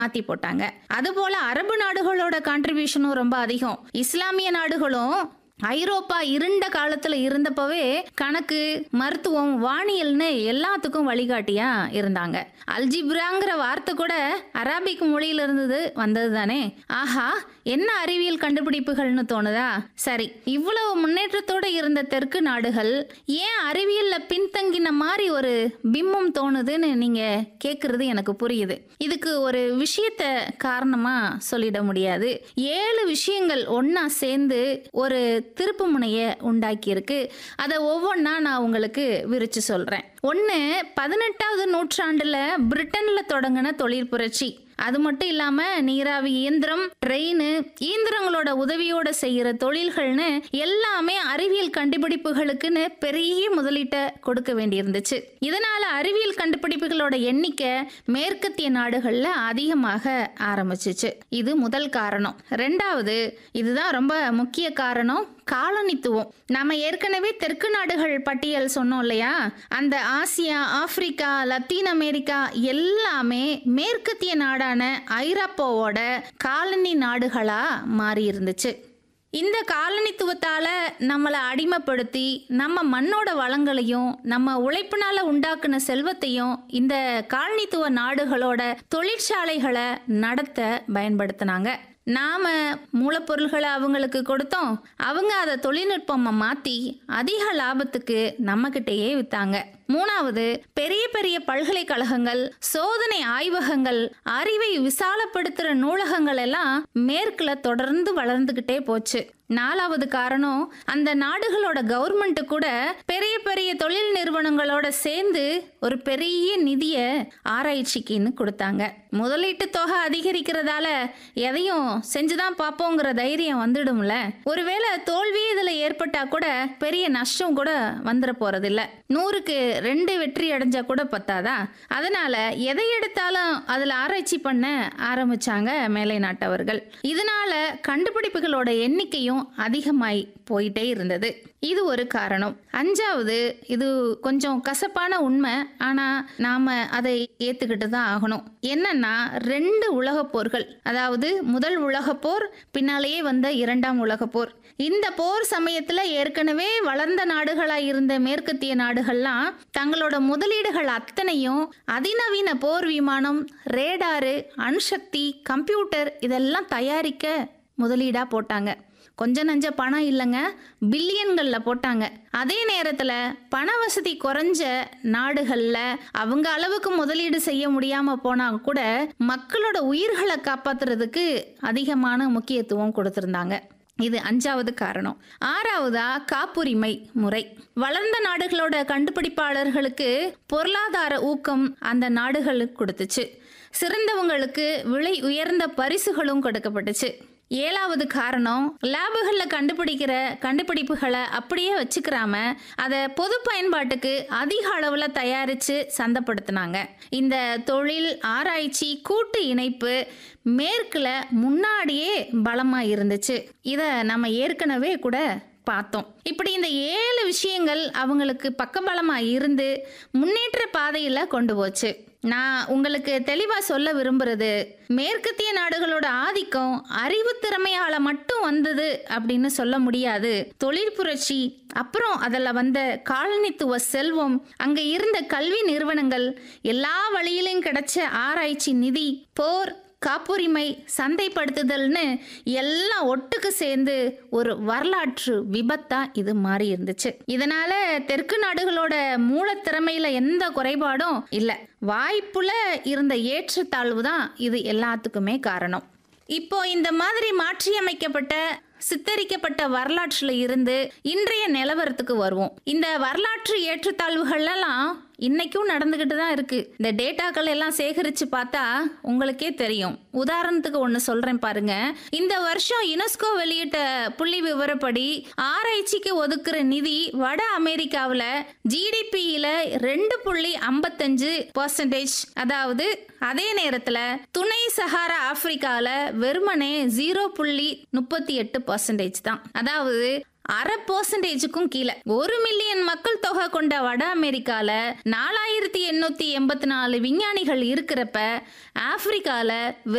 மாத்தி போட்டாங்க அதுபோல அரபு நாடுகளோட கான்ட்ரிபியூஷனும் ரொம்ப அதிகம் இஸ்லாமிய நாடுகளும் ஐரோப்பா இருண்ட காலத்துல இருந்தப்பவே கணக்கு மருத்துவம் வானியல்னு எல்லாத்துக்கும் வழிகாட்டியா இருந்தாங்க அல்ஜிப்ராங்கிற வார்த்தை கூட அரபிக் மொழியில இருந்தது வந்தது தானே ஆஹா என்ன அறிவியல் கண்டுபிடிப்புகள்னு தோணுதா சரி இவ்வளவு முன்னேற்றத்தோட இருந்த தெற்கு நாடுகள் ஏன் அறிவியல்ல பின்தங்கின மாதிரி ஒரு பிம்பம் தோணுதுன்னு நீங்க கேக்குறது எனக்கு புரியுது இதுக்கு ஒரு விஷயத்த காரணமா சொல்லிட முடியாது ஏழு விஷயங்கள் ஒண்ணா சேர்ந்து ஒரு திருப்பு முனைய உண்டாக்கி இருக்கு அதை ஒவ்வொன்றா நான் உங்களுக்கு விரிச்சு சொல்றேன் ஒன்று பதினெட்டாவது நூற்றாண்டுல பிரிட்டன்ல தொடங்கின தொழில் புரட்சி அது மட்டும் இல்லாம நீராவி இயந்திரம் ட்ரெயின் இயந்திரங்களோட உதவியோட செய்யற தொழில்கள்னு எல்லாமே அறிவியல் கண்டுபிடிப்புகளுக்குன்னு பெரிய முதலீட்டை கொடுக்க வேண்டியிருந்துச்சு இதனால அறிவியல் கண்டுபிடிப்புகளோட எண்ணிக்கை மேற்கத்திய நாடுகள்ல அதிகமாக ஆரம்பிச்சிச்சு இது முதல் காரணம் ரெண்டாவது இதுதான் ரொம்ப முக்கிய காரணம் காலனித்துவம் நாம ஏற்கனவே தெற்கு நாடுகள் பட்டியல் சொன்னோம் இல்லையா அந்த ஆசியா ஆப்பிரிக்கா லத்தீன் அமெரிக்கா எல்லாமே மேற்கத்திய நாடான ஐரோப்பாவோட காலனி நாடுகளா மாறி இருந்துச்சு இந்த காலனித்துவத்தால நம்மளை அடிமைப்படுத்தி நம்ம மண்ணோட வளங்களையும் நம்ம உழைப்பினால உண்டாக்குன செல்வத்தையும் இந்த காலனித்துவ நாடுகளோட தொழிற்சாலைகளை நடத்த பயன்படுத்தினாங்க நாம மூலப்பொருள்களை அவங்களுக்கு கொடுத்தோம் அவங்க அதை தொழில்நுட்பமா மாத்தி அதிக லாபத்துக்கு நம்மகிட்டயே வித்தாங்க மூணாவது பெரிய பெரிய பல்கலைக்கழகங்கள் சோதனை ஆய்வகங்கள் அறிவை விசாலப்படுத்துற நூலகங்கள் எல்லாம் மேற்குல தொடர்ந்து வளர்ந்துகிட்டே போச்சு நாலாவது காரணம் அந்த நாடுகளோட கவர்மெண்ட் கூட பெரிய பெரிய தொழில் நிறுவனங்களோட சேர்ந்து ஒரு பெரிய நிதிய ஆராய்ச்சிக்குன்னு கொடுத்தாங்க முதலீட்டு தொகை அதிகரிக்கிறதால எதையும் செஞ்சுதான் பார்ப்போங்கிற தைரியம் வந்துடும்ல ஒருவேளை தோல்வி இதுல ஏற்பட்டா கூட பெரிய நஷ்டம் கூட வந்துட போறதில்ல நூறுக்கு ரெண்டு வெற்றி அடைஞ்சா கூட பத்தாதா அதனால எதை எடுத்தாலும் அதுல ஆராய்ச்சி பண்ண ஆரம்பிச்சாங்க மேலை நாட்டவர்கள் இதனால கண்டுபிடிப்புகளோட எண்ணிக்கையும் அதிகமாய் போயிட்டே இருந்தது இது ஒரு காரணம் அஞ்சாவது இது கொஞ்சம் கசப்பான உண்மை ஆனா நாம அதை ஏத்துக்கிட்டு தான் ஆகணும் என்னன்னா ரெண்டு உலகப் போர்கள் அதாவது முதல் உலகப் போர் பின்னாலேயே வந்த இரண்டாம் உலகப் போர் இந்த போர் சமயத்துல ஏற்கனவே வளர்ந்த நாடுகளா இருந்த மேற்கத்திய நாடுகள்லாம் தங்களோட முதலீடுகள் அத்தனையும் அதிநவீன போர் விமானம் ரேடாரு அணுசக்தி கம்ப்யூட்டர் இதெல்லாம் தயாரிக்க முதலீடா போட்டாங்க கொஞ்ச நஞ்ச பணம் இல்லைங்க பில்லியன்களில் போட்டாங்க அதே நேரத்தில் பண வசதி குறைஞ்ச நாடுகளில் அவங்க அளவுக்கு முதலீடு செய்ய முடியாமல் போனால் கூட மக்களோட உயிர்களை காப்பாத்துறதுக்கு அதிகமான முக்கியத்துவம் கொடுத்துருந்தாங்க இது அஞ்சாவது காரணம் ஆறாவதா காப்புரிமை முறை வளர்ந்த நாடுகளோட கண்டுபிடிப்பாளர்களுக்கு பொருளாதார ஊக்கம் அந்த நாடுகளுக்கு கொடுத்துச்சு சிறந்தவங்களுக்கு விலை உயர்ந்த பரிசுகளும் கொடுக்கப்பட்டுச்சு ஏழாவது காரணம் லேபுகளில் கண்டுபிடிக்கிற கண்டுபிடிப்புகளை அப்படியே வச்சுக்கிறாம அதை பொது பயன்பாட்டுக்கு அதிக அளவில் தயாரித்து சந்தைப்படுத்தினாங்க இந்த தொழில் ஆராய்ச்சி கூட்டு இணைப்பு மேற்கில் முன்னாடியே பலமாக இருந்துச்சு இதை நம்ம ஏற்கனவே கூட பார்த்தோம் இப்படி இந்த ஏழு விஷயங்கள் அவங்களுக்கு பக்கபலமாக இருந்து முன்னேற்ற பாதையில் கொண்டு போச்சு நான் உங்களுக்கு தெளிவாக சொல்ல விரும்புறது மேற்கத்திய நாடுகளோட ஆதிக்கம் அறிவு திறமையால மட்டும் வந்தது அப்படின்னு சொல்ல முடியாது தொழில் புரட்சி அப்புறம் அதில் வந்த காலனித்துவ செல்வம் அங்கே இருந்த கல்வி நிறுவனங்கள் எல்லா வழியிலும் கிடைச்ச ஆராய்ச்சி நிதி போர் காப்புரிமை சந்தைப்படுத்துதல்னு எல்லாம் ஒட்டுக்கு சேர்ந்து ஒரு வரலாற்று விபத்தா இது மாறி இருந்துச்சு இதனால தெற்கு நாடுகளோட மூலத்திறமையில எந்த குறைபாடும் இல்லை வாய்ப்புல இருந்த ஏற்றத்தாழ்வு தான் இது எல்லாத்துக்குமே காரணம் இப்போ இந்த மாதிரி மாற்றியமைக்கப்பட்ட சித்தரிக்கப்பட்ட வரலாற்றுல இருந்து இன்றைய நிலவரத்துக்கு வருவோம் இந்த வரலாற்று ஏற்றத்தாழ்வுகள் எல்லாம் இன்னைக்கும் நடந்துகிட்டு தான் இருக்கு இந்த டேட்டாக்கள் எல்லாம் சேகரிச்சு பார்த்தா உங்களுக்கே தெரியும் உதாரணத்துக்கு ஒன்று சொல்றேன் பாருங்க இந்த வருஷம் யுனெஸ்கோ வெளியிட்ட புள்ளி விவரப்படி ஆராய்ச்சிக்கு ஒதுக்குற நிதி வட அமெரிக்காவில் ஜிடிபியில ரெண்டு புள்ளி ஐம்பத்தஞ்சு பர்சன்டேஜ் அதாவது அதே நேரத்தில் துணை சஹாரா ஆப்பிரிக்காவில் வெறுமனே ஜீரோ புள்ளி முப்பத்தி எட்டு பர்சன்டேஜ் தான் அதாவது அரை பர்சன்டேஜுக்கும் கீழே ஒரு மில்லியன் மக்கள் தொகை கொண்ட வட அமெரிக்கால நாலாயிரத்தி எண்ணூத்தி எண்பத்தி நாலு விஞ்ஞானிகள் இருக்கிறப்ப ஆப்பிரிக்கால